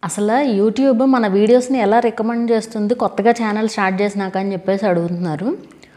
అసలు యూట్యూబ్ మన వీడియోస్ని ఎలా రికమెండ్ చేస్తుంది కొత్తగా ఛానల్ స్టార్ట్ చేసినాక అని చెప్పేసి అడుగుతున్నారు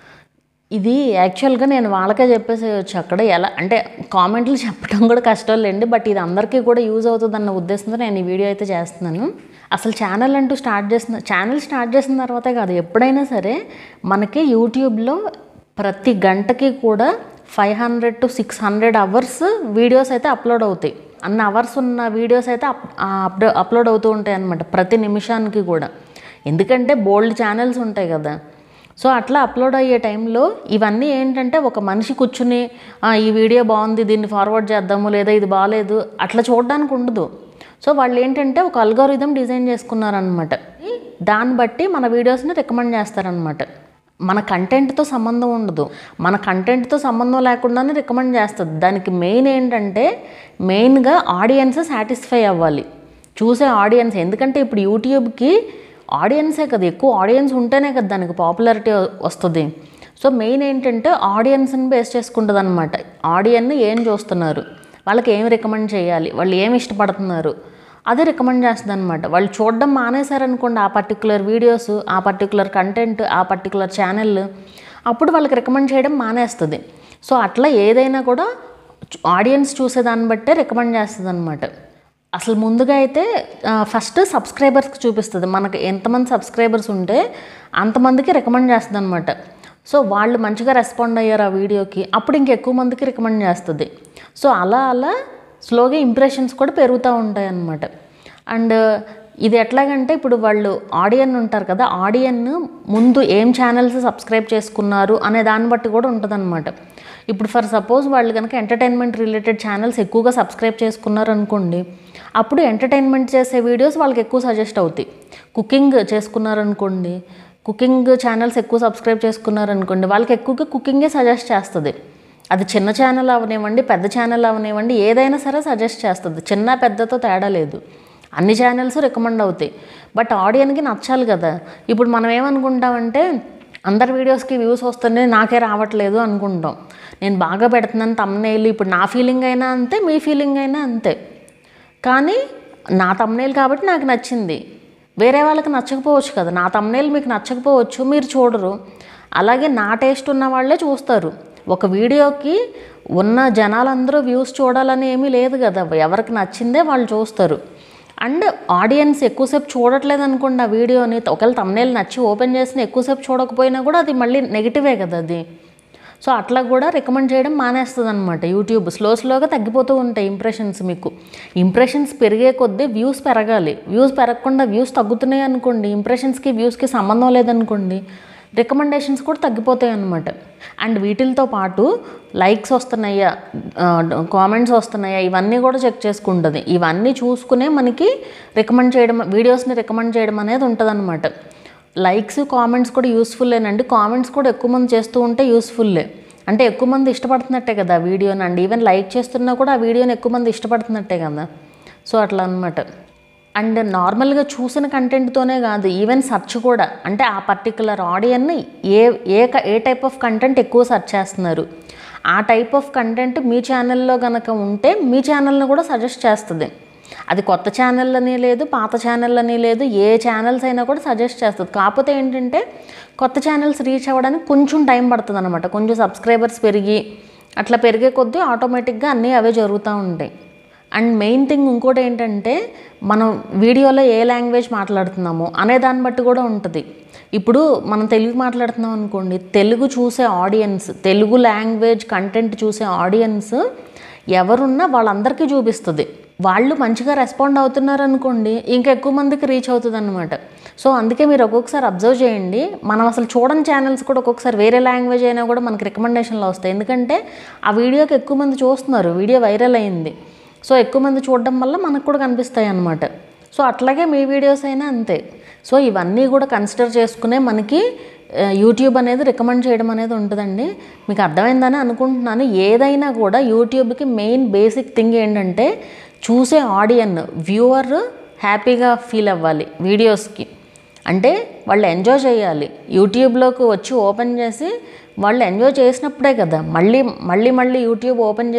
ఇది యాక్చువల్గా నేను వాళ్ళకే చెప్పేసేయచ్చు అక్కడ ఎలా అంటే కామెంట్లు చెప్పడం కూడా కష్టం లేండి బట్ ఇది అందరికీ కూడా యూజ్ అవుతుంది అన్న ఉద్దేశంతో నేను ఈ వీడియో అయితే చేస్తున్నాను అసలు ఛానల్ అంటూ స్టార్ట్ చేసిన ఛానల్ స్టార్ట్ చేసిన తర్వాతే కాదు ఎప్పుడైనా సరే మనకి యూట్యూబ్లో ప్రతి గంటకి కూడా five hundred to six hundred hours videos అయితే అప్లోడ్ అవుతాయి అన్న అవర్స్ ఉన్న వీడియోస్ అయితే అప్ అప్లో అప్లోడ్ అవుతూ ఉంటాయి అన్నమాట ప్రతి నిమిషానికి కూడా ఎందుకంటే బోల్డ్ ఛానల్స్ ఉంటాయి కదా సో అట్లా అప్లోడ్ అయ్యే టైంలో ఇవన్నీ ఏంటంటే ఒక మనిషి కూర్చుని "ఆ, ఈ వీడియో బాగుంది దీన్ని ఫార్వర్డ్ చేద్దాము లేదా ఇది బాగాలేదు అట్లా చూడడానికి ఉండదు సో వాళ్ళు ఏంటంటే ఒక అల్గోరిథం డిజైన్ చేసుకున్నారనమాట దాన్ని బట్టి మన వీడియోస్ని రికమెండ్ చేస్తారనమాట మన కంటెంట్తో సంబంధం ఉండదు మన కంటెంట్తో సంబంధం లేకుండానే రికమెండ్ చేస్తుంది దానికి మెయిన్ ఏంటంటే మెయిన్గా ఆడియన్స్ సాటిస్ఫై అవ్వాలి చూసే ఆడియన్స్ ఎందుకంటే ఇప్పుడు యూట్యూబ్కి ఆడియన్సే కదా ఎక్కువ ఆడియన్స్ ఉంటేనే కదా దానికి పాపులారిటీ వస్తుంది సో మెయిన్ ఏంటంటే ఆడియన్స్ని బేస్ చేసుకుంటుంది అనమాట ఆడియన్ ఏం చూస్తున్నారు వాళ్ళకి ఏం రికమెండ్ చేయాలి వాళ్ళు ఏం ఇష్టపడుతున్నారు అదే రికమెండ్ చేస్తుంది అనమాట వాళ్ళు చూడడం మానేశారనుకోండి ఆ పర్టికులర్ వీడియోస్ ఆ పర్టికులర్ కంటెంట్ ఆ పర్టికులర్ ఛానల్ అప్పుడు వాళ్ళకి రికమెండ్ చేయడం మానేస్తుంది సో అట్లా ఏదైనా కూడా ఆడియన్స్ చూసేదాన్ని బట్టే రికమెండ్ చేస్తుంది అనమాట అసలు ముందుగా అయితే ఫస్ట్ సబ్స్క్రైబర్స్కి చూపిస్తుంది మనకి ఎంతమంది సబ్స్క్రైబర్స్ ఉంటే అంతమందికి రికమెండ్ చేస్తుంది అనమాట సో వాళ్ళు మంచిగా రెస్పాండ్ అయ్యారు ఆ వీడియోకి అప్పుడు ఇంకెక్కువ మందికి రికమెండ్ చేస్తుంది సో అలా అలా స్లోగా ఇంప్రెషన్స్ కూడా పెరుగుతూ ఉంటాయి అన్నమాట అండ్ ఇది ఎట్లాగంటే ఇప్పుడు వాళ్ళు ఆడియన్ ఉంటారు కదా ఆడియన్ ముందు ఏం ఛానల్స్ సబ్స్క్రైబ్ చేసుకున్నారు అనే దాన్ని బట్టి కూడా ఉంటుందన్నమాట ఇప్పుడు ఫర్ సపోజ్ వాళ్ళు కనుక ఎంటర్టైన్మెంట్ రిలేటెడ్ ఛానల్స్ ఎక్కువగా సబ్స్క్రైబ్ చేసుకున్నారు అనుకోండి అప్పుడు ఎంటర్టైన్మెంట్ చేసే వీడియోస్ వాళ్ళకి ఎక్కువ సజెస్ట్ అవుతాయి కుకింగ్ చేసుకున్నారనుకోండి కుకింగ్ ఛానల్స్ ఎక్కువ సబ్స్క్రైబ్ చేసుకున్నారనుకోండి వాళ్ళకి ఎక్కువగా కుకింగే సజెస్ట్ చేస్తుంది అది చిన్న ఛానల్ అవనివ్వండి పెద్ద ఛానల్ అవనివ్వండి ఏదైనా సరే సజెస్ట్ చేస్తుంది చిన్న పెద్దతో తేడా లేదు అన్ని ఛానల్స్ రికమెండ్ అవుతాయి బట్ ఆడియన్కి నచ్చాలి కదా ఇప్పుడు మనం ఏమనుకుంటామంటే అందరి వీడియోస్కి వ్యూస్ వస్తుంటే నాకే రావట్లేదు అనుకుంటాం నేను బాగా పెడుతున్నాను తమ్నేలు ఇప్పుడు నా ఫీలింగ్ అయినా అంతే మీ ఫీలింగ్ అయినా అంతే కానీ నా తమ్నేల్ కాబట్టి నాకు నచ్చింది వేరే వాళ్ళకి నచ్చకపోవచ్చు కదా నా తమ్నేల్ మీకు నచ్చకపోవచ్చు మీరు చూడరు అలాగే నా టేస్ట్ ఉన్న వాళ్ళే చూస్తారు ఒక వీడియోకి ఉన్న జనాలందరూ వ్యూస్ చూడాలని ఏమీ లేదు కదా ఎవరికి నచ్చిందే వాళ్ళు చూస్తారు అండ్ ఆడియన్స్ ఎక్కువసేపు చూడట్లేదు అనుకోండి ఆ వీడియోని ఒకవేళ తమ్నేల్ నచ్చి ఓపెన్ చేసిన ఎక్కువసేపు చూడకపోయినా కూడా అది మళ్ళీ నెగిటివే కదా అది సో అట్లా కూడా రికమెండ్ చేయడం మానేస్తుంది అనమాట యూట్యూబ్ స్లో స్లోగా తగ్గిపోతూ ఉంటాయి ఇంప్రెషన్స్ మీకు ఇంప్రెషన్స్ పెరిగే కొద్దీ వ్యూస్ పెరగాలి వ్యూస్ పెరగకుండా వ్యూస్ తగ్గుతున్నాయి అనుకోండి ఇంప్రెషన్స్కి వ్యూస్కి సంబంధం లేదనుకోండి రికమెండేషన్స్ కూడా తగ్గిపోతాయి అనమాట అండ్ వీటితో పాటు లైక్స్ వస్తున్నాయా కామెంట్స్ వస్తున్నాయా ఇవన్నీ కూడా చెక్ చేసుకుంటుంది ఇవన్నీ చూసుకునే మనకి రికమెండ్ చేయడం వీడియోస్ని రికమెండ్ చేయడం అనేది ఉంటుంది లైక్స్ కామెంట్స్ కూడా యూస్ఫుల్లేనండి కామెంట్స్ కూడా ఎక్కువ మంది చేస్తూ ఉంటే యూస్ఫుల్లే అంటే ఎక్కువ మంది ఇష్టపడుతున్నట్టే కదా ఆ వీడియోని అండి ఈవెన్ లైక్ చేస్తున్నా కూడా ఆ వీడియోని ఎక్కువ మంది ఇష్టపడుతున్నట్టే కదా సో అట్లా అనమాట అండ్ నార్మల్గా చూసిన కంటెంట్తోనే కాదు ఈవెన్ సెర్చ్ కూడా అంటే ఆ పర్టికులర్ ఆడియన్ ఏ ఏ క- ఏ టైప్ ఆఫ్ కంటెంట్ ఎక్కువ సెర్చ్ చేస్తున్నారు ఆ టైప్ ఆఫ్ కంటెంట్ మీ ఛానల్లో కనుక ఉంటే మీ ఛానల్ని కూడా సజెస్ట్ చేస్తుంది అది కొత్త ఛానల్ అని లేదు పాత ఛానల్ అని లేదు ఏ ఛానల్స్ అయినా కూడా సజెస్ట్ చేస్తుంది కాకపోతే ఏంటంటే కొత్త ఛానల్స్ రీచ్ అవ్వడానికి కొంచెం టైం పడుతుంది అనమాట కొంచెం సబ్స్క్రైబర్స్ పెరిగి అట్లా పెరిగే కొద్దీ ఆటోమేటిక్గా అన్నీ అవే జరుగుతూ ఉంటాయి అండ్ మెయిన్ థింగ్ ఇంకోటి ఏంటంటే మనం వీడియోలో ఏ లాంగ్వేజ్ మాట్లాడుతున్నామో అనే దాన్ని బట్టి కూడా ఉంటుంది ఇప్పుడు మనం తెలుగు మాట్లాడుతున్నాం అనుకోండి తెలుగు చూసే ఆడియన్స్ తెలుగు లాంగ్వేజ్ కంటెంట్ చూసే ఆడియన్స్ ఎవరున్నా వాళ్ళందరికీ చూపిస్తుంది వాళ్ళు మంచిగా రెస్పాండ్ అవుతున్నారు అనుకోండి ఇంకా ఎక్కువ మందికి రీచ్ అవుతుంది అనమాట సో అందుకే మీరు ఒక్కొక్కసారి అబ్జర్వ్ చేయండి మనం అసలు చూడని ఛానల్స్ కూడా ఒక్కొక్కసారి వేరే లాంగ్వేజ్ అయినా కూడా మనకి రికమెండేషన్లో వస్తాయి ఎందుకంటే ఆ వీడియోకి ఎక్కువ మంది చూస్తున్నారు వీడియో వైరల్ అయింది సో ఎక్కువ మంది చూడడం వల్ల మనకు కూడా కనిపిస్తాయి అన్నమాట సో అట్లాగే మీ వీడియోస్ అయినా అంతే సో ఇవన్నీ కూడా కన్సిడర్ చేసుకునే మనకి ఆ, యూట్యూబ్ అనేది రికమెండ్ చేయడం అనేది ఉంటుందండి మీకు అర్థమైందని అనుకుంటున్నాను ఏదైనా కూడా యూట్యూబ్కి మెయిన్ బేసిక్ థింగ్ ఏంటంటే చూసే ఆడియన్ వ్యూవర్ హ్యాపీగా ఫీల్ అవ్వాలి వీడియోస్కి అంటే వాళ్ళు ఎంజాయ్ చేయాలి యూట్యూబ్లోకి వచ్చి ఓపెన్ చేసి వాళ్ళు ఎంజాయ్ చేసినప్పుడే కదా మళ్ళీ మళ్ళీ మళ్ళీ యూట్యూబ్ ఓపెన్ చేసి చూస్తారు వాళ్ళు ఎంగేజ్ అవ్వాలి ఆ కంటెంట్తో అప్పుడే మన వీడియోస్కి రీచ్ అనేది వస్తుంది అనమాట సో అది మెయిన్ థింగ్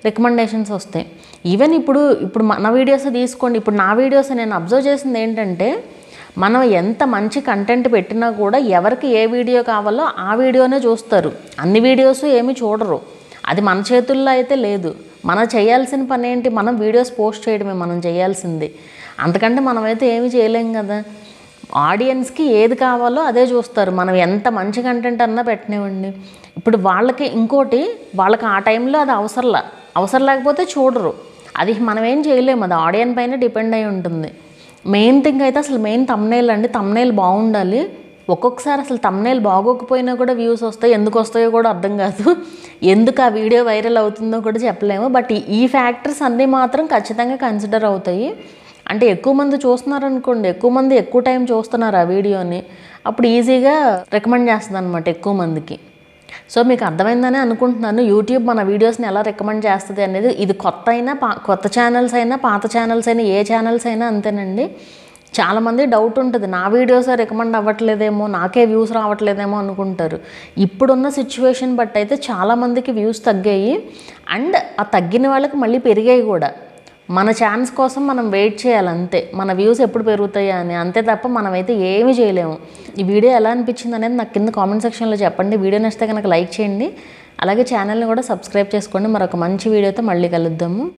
రికమెండేషన్స్ వస్తాయి ఈవెన్ ఇప్పుడు ఇప్పుడు మన వీడియోస్ తీసుకోండి ఇప్పుడు నా వీడియోస్ నేను అబ్జర్వ్ చేసింది ఏంటంటే మనం ఎంత మంచి కంటెంట్ పెట్టినా కూడా ఎవరికి ఏ వీడియో కావాలో ఆ వీడియోనే చూస్తారు అన్ని వీడియోస్ ఏమీ చూడరు అది మన చేతుల్లో అయితే లేదు మనం చేయాల్సిన పని ఏంటి మనం వీడియోస్ పోస్ట్ చేయడమే మనం చేయాల్సింది అంతకంటే మనమైతే ఏమీ చేయలేం కదా ఆడియన్స్కి ఏది కావాలో అదే చూస్తారు మనం ఎంత మంచి కంటెంట్ అన్నా పెట్టనివ్వండి ఇప్పుడు వాళ్ళకి ఇంకోటి వాళ్ళకి ఆ టైంలో అది అవసరంలా అవసరం లేకపోతే చూడరు అది మనం ఏం చేయలేము అది ఆడియన్ పైన డిపెండ్ అయి ఉంటుంది మెయిన్ థింగ్ అయితే అసలు మెయిన్ తమ్నేల్ అండి తమ్నేల్ బాగుండాలి ఒక్కొక్కసారి అసలు తమ్నేల్ బాగోకపోయినా కూడా వ్యూస్ వస్తాయి ఎందుకు వస్తాయో కూడా అర్థం కాదు ఎందుకు ఆ వీడియో వైరల్ అవుతుందో కూడా చెప్పలేము బట్ ఈ- ఈ ఫ్యాక్టర్స్ అన్నీ మాత్రం ఖచ్చితంగా కన్సిడర్ అవుతాయి అంటే ఎక్కువ మంది చూస్తున్నారు అనుకోండి ఎక్కువ మంది ఎక్కువ టైం చూస్తున్నారు ఆ వీడియోని అప్పుడు ఈజీగా రికమెండ్ చేస్తుంది అనమాట ఎక్కువ మందికి సో మీకు అర్థమైందని అనుకుంటున్నాను యూట్యూబ్ మన వీడియోస్ని ఎలా రికమెండ్ చేస్తుంది అనేది ఇది కొత్త అయినా పా కొత్త ఛానల్స్ అయినా పాత ఛానల్స్ అయినా ఏ ఛానల్స్ అయినా అంతేనండి చాలామంది డౌట్ ఉంటుంది నా వీడియోస్ రికమెండ్ అవ్వట్లేదేమో నాకే వ్యూస్ రావట్లేదేమో అనుకుంటారు ఇప్పుడున్న సిచ్యువేషన్ బట్టి అయితే చాలామందికి వ్యూస్ తగ్గాయి అండ్ ఆ తగ్గిన వాళ్ళకి మళ్ళీ పెరిగాయి కూడా మన ఛాన్స్ కోసం మనం వెయిట్ చేయాలి అంతే మన వ్యూస్ ఎప్పుడు పెరుగుతాయా అని అంతే తప్ప మనమైతే ఏమీ చేయలేము ఈ వీడియో ఎలా అనిపించింది అనేది నాకు కింద కామెంట్ సెక్షన్లో చెప్పండి వీడియో నచ్చితే కనుక లైక్ చేయండి అలాగే ఛానల్ని కూడా సబ్స్క్రైబ్ చేసుకోండి మరొక మంచి వీడియోతో మళ్ళీ కలుద్దాము